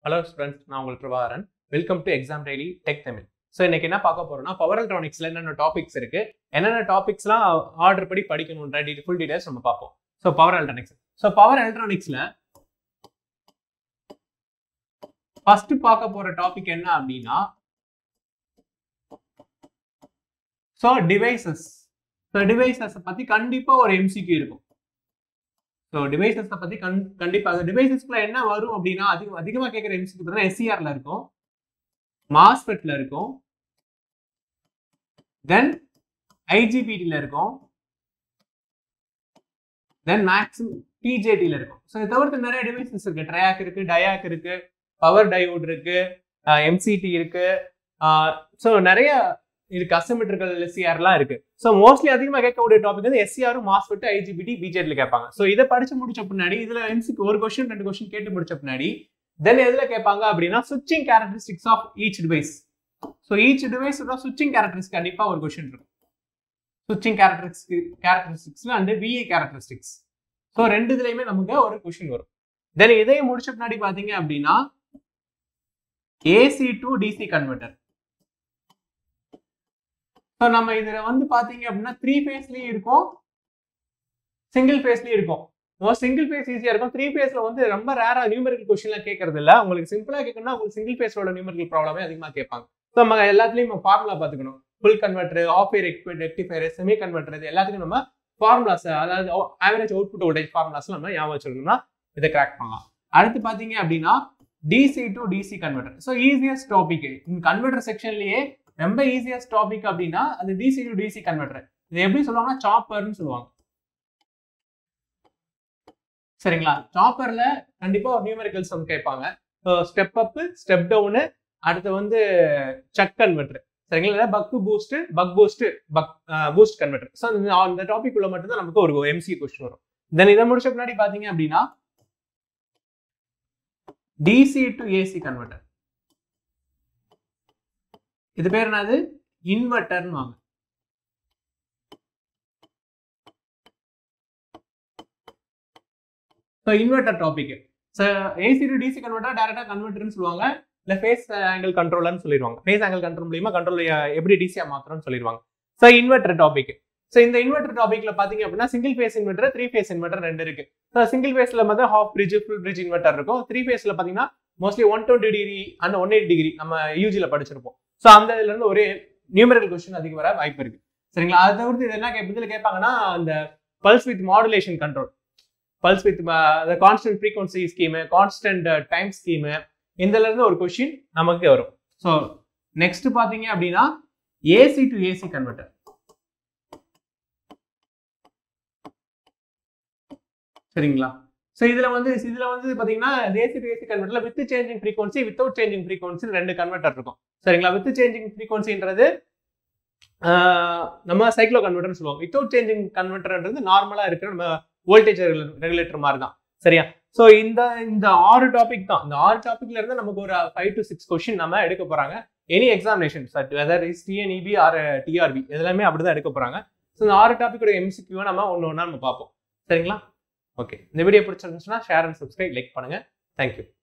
hello students நான் உங்களுக்கு Prabhakaran welcome to exam daily tech Tamil so இன்னைக்கு என்ன பார்க்க போறோம்னா பவர் எலக்ட்ரானிக்ஸ்ல என்னென்ன டாபிக்ஸ் இருக்கு என்னென்ன டாபிக்ஸ்லாம் ஆர்டர் படி படிக்கணுன்ற ஃபுல் டீடைல்ஸ் நம்ம பார்ப்போம் so power electronics so power எலக்ட்ரானிக்ஸ்ல ஃபர்ஸ்ட் பார்க்க போற டாபிக் என்ன அப்படின்னா ஸோ டிவைசஸ் ஸோ டிவைசஸ் பத்தி கண்டிப்பா ஒரு எம்சிக்கு இருக்கும் ஸோ டிவைசஸை பத்தி கண் கண்டிப்பா அந்த டிவைசஸ்க்குள்ள என்ன வரும் அப்படின்னா அதிகம் அதிகமாக கேட்குற எம்சிக்கு பார்த்தீங்கன்னா எஸ்சிஆர்ல இருக்கும் மாஸ்பெட்ல இருக்கும் தென் ஐஜிபிடியில் இருக்கும் தென் மேக்ஸிம் பிஜேடியில் இருக்கும் ஸோ இதை தவிர்த்து நிறைய டிவைசஸ் இருக்கு ட்ரையாக் இருக்கு டயாக் இருக்கு பவர் டயோட் இருக்கு எம்சிடி இருக்கு ஸோ நிறைய இருக்கு அசமெட்ரிக்கல் எஸ்சிஆர்லாம் இருக்கு ஸோ மோஸ்ட்லி அதிகமாக கேட்கக்கூடிய டாபிக் வந்து எஸ்சிஆரும் மாஸ்பெட் ஐஜிபிடி பிஜேடியில் கேட்பாங்க ஸோ இதை படிச்சு முடிச்ச பின்னாடி இதுல எம்சிக்கு ஒரு கொஸ்டின் ரெண்டு கொஸ்டின் கேட்டு முடிச்ச பின்னாடி தென் எதுல கேட்பாங்க அப்படின்னா switching characteristics of each device so each device switching characteristics கண்டிப்பா ஒரு கொஸ்டின் இருக்கும் சுவிச்சிங் கேரக்டரிஸ்டிக் கேரக்டரிஸ்டிக்ஸ்ல அண்ட் விஏ கேரக்டரிஸ்டிக்ஸ் ஸோ ரெண்டு இதுலயுமே நமக்கு ஒரு கொஸ்டின் வரும் தென் இதையும் முடிச்ச பின்னாடி பாத்தீங்க அப்படின்னா AC to DC converter so நம்ம இதுல வந்து பாத்தீங்க அப்படின்னா த்ரீ ஃபேஸ்லயும் இருக்கும் சிங்கிள் ஃபேஸ்லயும் இருக்கும் சிங்கிள் ஃபேஸ் ஈஸியா இருக்கும் த்ரீ ஃபேஸ்ல வந்து ரொம்ப ரேரா நியூமரிக்கல் கொஸ்டின்லாம் கேட்கறது இல்ல உங்களுக்கு சிம்பிளா கேட்கணும்னா உங்களுக்கு சிங்கிள் ஃபேஸோட நியூமரிக்கல் ப்ராப்ளமே அதிகமா கேட்பாங்க ஸோ நம்ம எல்லாத்துலயும் ஃபார்முலா பார்த்துக்கணும் ஃபுல் கன்வெர்டர் ஆஃப் இயர் ரெக்டிஃபயர் செமி கன்வெர்டர் இது எல்லாத்துக்கும் நம்ம ஃபார்முலாஸ் அதாவது ஆவரேஜ் அவுட்புட் வோல்டேஜ் ஃபார்முலாஸ் நம்ம ஞாபகம் வச்சிருக்கணும்னா இதை கிராக் பண்ணலாம் அடுத்து பாத்தீங்க அப்படின்னா DC to DC converter so easiest topic converter செக்ஷன்லயே ரொம்ப ஈஸியஸ்ட் டாபிக் அப்படின்னா அது டிசி டு டிசி கன்வெர்டர் இது எப்படி சொல்லுவாங்கன்னா சாப்பர்னு சொல்லுவாங்க சரிங்களா சாப்பர்ல கண்டிப்பா ஒரு நியூமெரிக்கல் சம் கேட்பாங்க ஸ்டெப் அப் ஸ்டெப் டவுனு அடுத்து வந்து சக் கன்வெர்டர் சரிங்களா buck boost buck boost buck boost converter so அந்த டாபிக் உள்ள மட்டும்தான் நமக்கு ஒரு எம்சி கொஸ்டின் வரும் தென் இதை முடிச்ச முன்னாடி பாத்தீங்க அப்படின்னா டிசி டு ஏசி கன்வெர்டர் இது பேர் என்னது இன்வெர்டர்னு வாங்க so inverter topic so AC to DC converter டேரக்டா கன்வெர்டர்னு சொல்லுவாங்க இல்லை ஃபேஸ் ஆங்கிள் கண்ட்ரோலர்னு சொல்லிடுவாங்க ஃபேஸ் ஆங்கிள் கண்ட்ரோல் மூலியமா கண்ட்ரோல் எப்படி டிசியா மாத்திரம்னு சொல்லிடுவாங்க ஸோ இன்வெர்டர் டாபிக் ஸோ இந்த இன்வெர்டர் டாபிக்ல பாத்தீங்க அப்படின்னா single phase inverter three phase inverter ரெண்டு இருக்கு ஸோ சிங்கிள் ஃபேஸ்ல வந்து half bridge full bridge inverter இருக்கும் த்ரீ ஃபேஸ்ல பாத்தீங்கன்னா mostly one twenty degree and one eighty degree நம்ம யூஜியில் படிச்சிருப்போம் ஸோ அந்த இதுல இருந்து ஒரு நியூமரல் கொஸ்டின் அதிகம் வர வாய்ப்பு இருக்கு சரிங்களா அதை தவிர்த்து இது என்ன இதில் கேட்பாங்கன்னா அந்த pulse width modulation control pulse width constant frequency scheme constant time scheme இதுல இருந்து ஒரு கொஸ்டின் நமக்கு வரும் ஸோ நெக்ஸ்ட் பாத்தீங்க அப்படின்னா ஏசி டு ஏசி கன்வெர்டர் சரிங்களா ஸோ இதுல வந்து இதுல வந்து பாத்தீங்கன்னா ஏசி டு ஏசி கன்வெர்டர்ல with changing frequency without changing frequency ரெண்டு கன்வெர்டர் இருக்கும் சரிங்களா வித் சேஞ்சிங் ஃப்ரீக்வன்சின்றது நம்ம சைக்ளோ கன்வெர்டர்னு சொல்லுவோம் வித்தவுட் சேஞ்சிங் கன்வெர்டர்ன்றது நார்மலா இருக்கிற நம்ம வோல்டேஜ் ரெகுலேட்டர் மாதிரி தான் சரியா ஸோ இந்த இந்த ஆறு டாபிக் தான் இந்த ஆறு டாபிக்ல இருந்து நமக்கு ஒரு ஃபைவ் டு சிக்ஸ் கொஸ்டின் நம்ம எடுக்க போறாங்க any examination whether is TNEB or TRB எல்லாமே அப்படிதான் எடுக்க போறாங்க ஸோ இந்த ஆறு டாபிக்கோட எம்சிக்யூவை நம்ம ஒன்று ஒன்றா நம்ம பார்ப்போம் சரிங்களா ஓகே இந்த வீடியோ பிடிச்சிருந்துச்சுன்னா ஷேர் அண்ட் சப்ஸ்கிரைப் லைக் பண்ணுங்க தேங்க்யூ